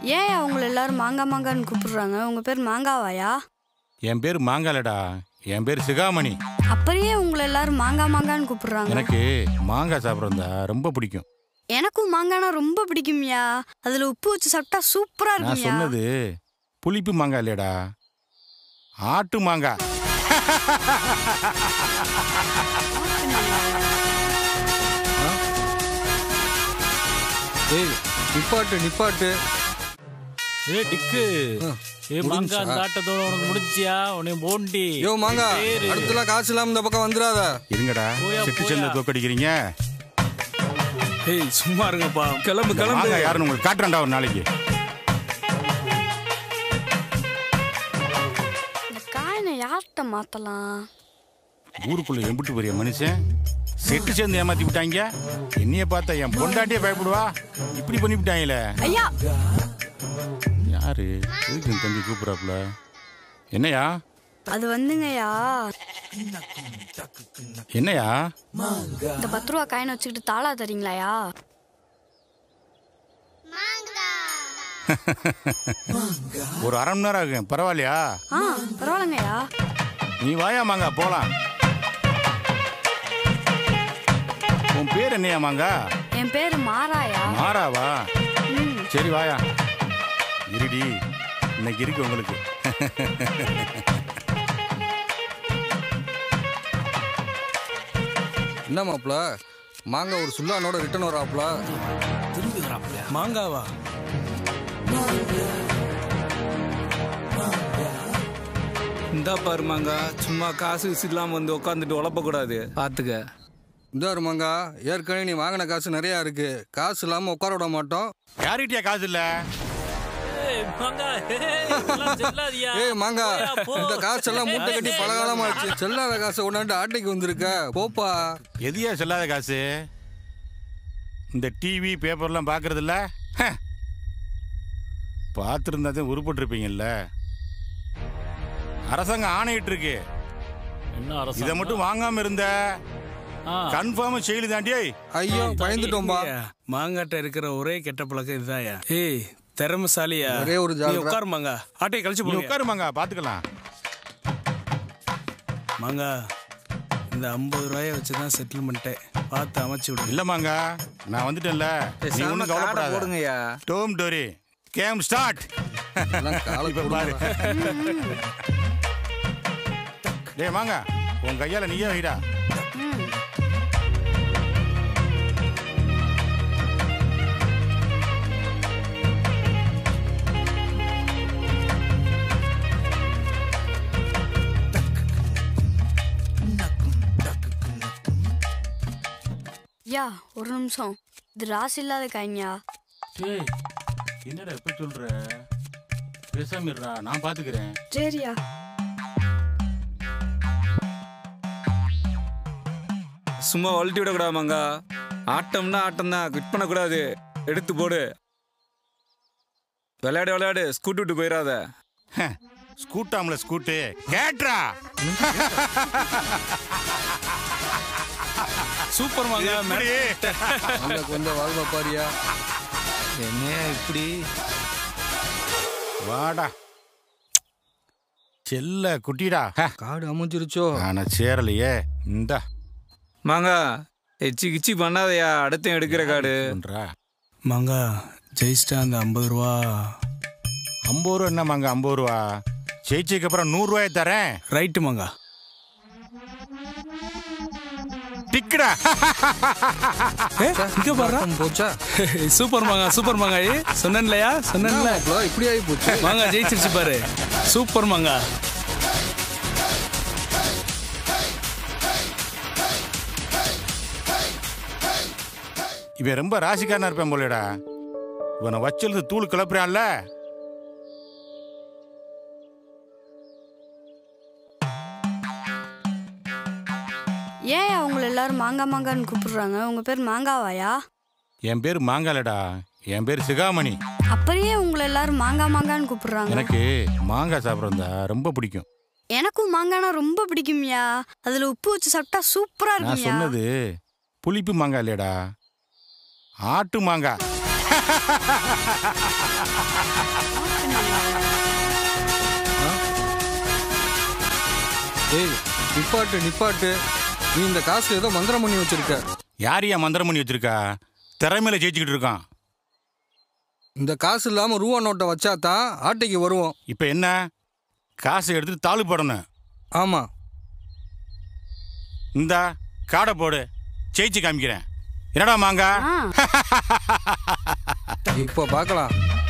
ஏன் அவங்கள எல்லாரும் மாங்காய் மாங்கான்னு கூப்பிடுறாங்க உங்க பேர் மாங்காவாயா என் பேர் மாங்காலடா என் பேர் சிகாமணி அப்படியே உங்களை எல்லாரும் மாங்காய் மாங்கான்னு கூப்பிடுறாங்க எனக்கு மாங்காய் சாப்பிட்றதா ரொம்ப பிடிக்கும் எனக்கும் மாங்கானா ரொம்ப பிடிக்கும்யா அதுல உப்பு வச்சு சாப்பிட்டா சூப்பரா நான் இருக்கும்யா சொன்னது புளிப்பு மாங்காய் இல்லையடா ஆட்டு மாங்காய் ஏய் நிப்பாட்டு நிப்பாட்டு ஏ டிக்கு ஏ மாங்கா முடிஞ்சுச்சா? அந்த ஆட்டத்தோட உனக்கு முடிஞ்சியா உன்னை போண்டி யோ மாங்கா பேரு. அடுத்தலாம் காசு இல்லாம இந்த பக்கம் வந்துடாத இருங்கடா போயா, செட்டு போயா. சேர்ந்து தோக்கடிக்கிறீங்க ஏய் சும்மா இருங்கப்பா கிளம்பு இந்த கிளம்பு மாங்காய் யாருன்னு உங்களுக்கு காட்டுறேன்டா ஒரு நாளைக்கு இந்த காயினை யார்கிட்ட மாத்தலாம் ஊருக்குள்ள எம்பிட்டு பெரிய மனுஷன் செட்டு சேர்ந்து ஏமாத்தி விட்டாங்க என்னைய பார்த்தா என் பொண்டாட்டியே பயப்படுவா இப்படி பண்ணி விட்டாங்களே ஐயா யாரு எதுக்கு என் தம்பி கூப்பிடுறாப்புல என்னையா அது வந்துங்கய்யா என்னையா இந்த பத்து ரூபா காயினை வச்சுக்கிட்டு தாளா தரீங்களாயா ஒரு அரை மணி நேரம் ஆகும் பரவாயில்லையா ஆ பரவாயில்லங்கய்யா நீ வாயா மாங்கா போலாம் உன் பேர் என்னையா மாங்கா என் பேரு மாறாயா மாறாவா ம் சரி வாயா இருடி இன்னைக்கு இருக்கு உங்களுக்கு என்ன மாப்ள மாங்கா ஒரு சுல்லானோட ரிட்டர்ன் வராப்ல மாங்காவா இந்தா பாரு மாங்கா சும்மா காசு கிசு இல்லாம வந்து உட்காந்துட்டு உழப்ப கூடாது பாத்துக்க இந்தாரு மாங்கா ஏற்கனவே நீ வாங்கின காசு நிறையா இருக்கு காசு இல்லாம உட்கார விட மாட்டோம் யார்கிட்டயா காசு இல்ல ஏய், மாங்கா ஏய், இதெல்லாம் செல்லாதியா? ஏய் மாங்கா போயா, போ. இந்த காசெல்லாம் மூட்டை கட்டி பல காலமாச்சு செல்லாத காசை கொண்டாண்டு ஆட்டைக்கு வந்திருக்க போப்பா எதையா செல்லாத காசு இந்த டிவி பேப்பர்லாம் பார்க்கறது இல்ல பார்த்துருந்தா தான் உருப்பட்டிருப்பீங்கல்ல அரசாங்கம் ஆணையிட்டு இருக்கு என்ன அரசு இதை மட்டும் வாங்காம இருந்த கன்ஃபார்ம் செயலி தாண்டியே ஐயோ பயந்துட்டோம்பா ஐயா, மாங்காட்ட இருக்கிற ஒரே கெட்ட பழக்கம் இதுதான்யா ஏய் திறமசாலியா ஒரே ஒரு நீ ஜால்ரா. உட்காரு மாங்கா ஆட்டையை கழிச்சு நீ போங்க உட்காருமாங்க பாத்துக்கலாம் மாங்கா இந்த ஐம்பது ரூபாய வச்சு தான் செட்டில் பண்ணிட்டேன் பார்த்து அமைச்சு விடுங்க இல்லமாங்க நான் வந்துட்டேன்ல நீ ஒன்றும் கவலைப்படாத போடுங்கய்யா டோம் டோரி கேம் ஸ்டார்ட் எல்லாம் காலை இப்ப பாரு டேய் வாங்க உன் கையால நீயே வைடா ம் யா ஒரு நிமிஷம் இது ராசி இல்லாத காய்யா டேய் என்னடா எப்ப சொல்ற பேசாம இருடா நான் பாத்துக்கிறேன் சரியா சும்மா வளட்டி விடக்கூடாது மாங்கா ஆட்டம்னா ஆட்டம் தான் குட் பண்ணக்கூடாது எடுத்து போடு விளையாடு விளையாடு ஸ்கூட் விட்டு போயிடாத ஸ்கூட்டாம்ல ஸ்கூட்டு கேட்ரா சூப்பர் மாங்கா எப்படி? மாங்கா கொஞ்சம் வாழ்வா பாரியா என்ன இப்படி வாடா செல்ல குட்டிடா ஹ, காடு அமைஞ்சிருச்சோ ஆனா சேரலையே இந்தா மாங்கா எச்சி கிச்சி பண்ணாதயா அடுத்தையும் எடுக்கிற காடு பண்றா மாங்கா ஜெயிச்சிட்டா அந்த ஐம்பது ரூபா ஐம்பது ரூபா என்னமாங்க ஐம்பது ரூபா ஜெயிச்சதுக்கு அப்புறம் நூறு ரூபாய் தரேன் ரைட்டு மாங்கா டிக்குடா ஏ, இங்க பாரு ஆட்டம் போச்சா சூப்பர் மாங்கா சூப்பர் மாங்கா ஏ சொன்னேன்லையா சொன்னேன்ல மாப்ள, இப்படி ஆகி போச்சு மாங்கா ஜெயிச்சிருச்சு பாரு சூப்பர் மாங்கா இவன் ரொம்ப ராசிக்காரனா இருப்பேன் போலடா இவனை வச்சிருந்து தூள் கிளப்புறான்ல ஏன் அவங்கள எல்லாரும் மாங்காய் மாங்கான்னு கூப்பிடுறாங்க உங்க பேர் மாங்காவாயா என் பேர் மாங்காலடா என் பேர் சிகாமணி அப்படியே உங்களை எல்லாரும் மாங்காய் மாங்கான்னு கூப்பிடுறாங்க எனக்கு மாங்காய் சாப்பிட்றதா ரொம்ப பிடிக்கும் எனக்கும் மாங்கானா ரொம்ப பிடிக்கும்யா அதுல உப்பு வச்சு சாப்பிட்டா சூப்பரா நான் இருக்கும்யா சொன்னது புளிப்பு மாங்காய் இல்லையடா ஆட்டு மாங்காய் ஏய் நிப்பாட்டு நிப்பாட்டு நீ இந்த காசு ஏதோ மந்திரம் பண்ணி வச்சிருக்க யாரையா மந்திரம் பண்ணி வச்சிருக்கா திறமையில ஜெயிச்சுக்கிட்டு இருக்கான் இந்த காசு இல்லாம ரூபா நோட்டை வச்சா தான் ஆட்டைக்கு வருவோம் இப்போ என்ன காசை எடுத்துட்டு தாளு போடணும் ஆமா இந்தா காடை போடு ஜெயிச்சு காமிக்கிறேன் என்னடா மாங்கா ஆ இப்போ பார்க்கலாம்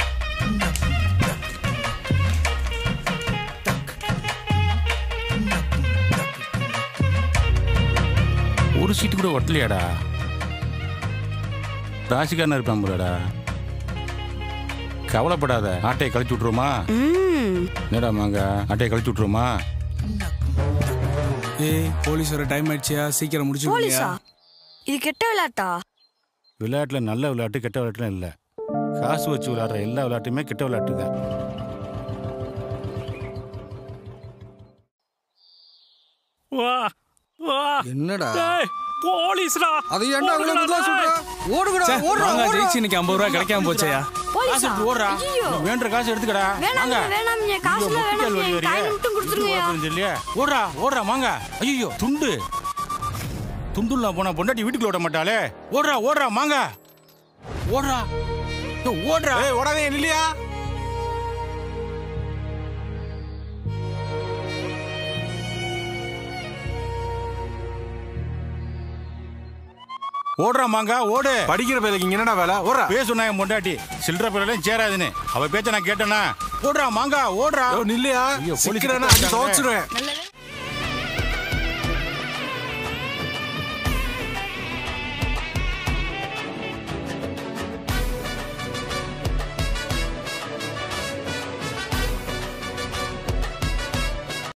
ஒரு சீட்டு கூட ஒட்டலையாடா ராசிக்காரனா இருப்பான் போலடா கவலைப்படாத ஆட்டையை கழிச்சு விட்ருமா ம் என்னடா மாங்கா ஆட்டையை கழிச்சு விட்ருமா ஏய் போலீஸ் வர டைம் ஆயிடுச்சியா சீக்கிரம் முடிச்சு போலீஸா இது கெட்ட விளையாட்டா விளையாட்டில் நல்ல விளையாட்டு கெட்ட விளையாட்டுலாம் இல்லை காசு வச்சு விளையாடுற எல்லா விளையாட்டுமே கெட்ட விளையாட்டு தான் வா வா என்னடா ஏய் போலீஸ்டா அது ஏன்டா அவ்வளவு மெதுவா சொல்ற ஓடுங்கடா ஓடுறா வாங்க ஓடுறா ஜெயிச்சு இன்னைக்கு ஐம்பது ரூபா கிடைக்காம போச்சேயா காசு போலீஸா எடுத்து ஓடுறா ஐயோ நீ வேண்டுற காசு எடுத்துக்கடா வேணாம் வாங்க வேணாம் காசுல முட்டிக்கால் வலி வேணாம் வரையே. காயின் மட்டும் கொடுத்துருங்கயா வீட்டுக்கு இல்லையா ஓடுறா ஓடுறா வாங்க ஐயோ துண்டு துண்டுல போனா பொண்டாட்டி வீட்டுக்குள்ள விட மாட்டாளே ஓடுறா ஓடுறா மாங்க ஓடுறா ஏய், ஓடுறா ஏய் ஓடாதே இல்லையா ஓடுறா மாங்க ஓடு படிக்கிற வேலைக்கு இங்க என்னடா வேலை ஓடுறா பேசுனா என் பொண்டாட்டி சில்லற பேரெல்லாம் சேராதுன்னு அவ பேச்ச நான் கேட்டேனா ஓடுறா மாங்கா ஓடுறா யோ, நில்லையா ஐயோ, போலீஸ் சிக்கிறேன்னா அடி கிட்ட துவச்சிருவேன் நல்ல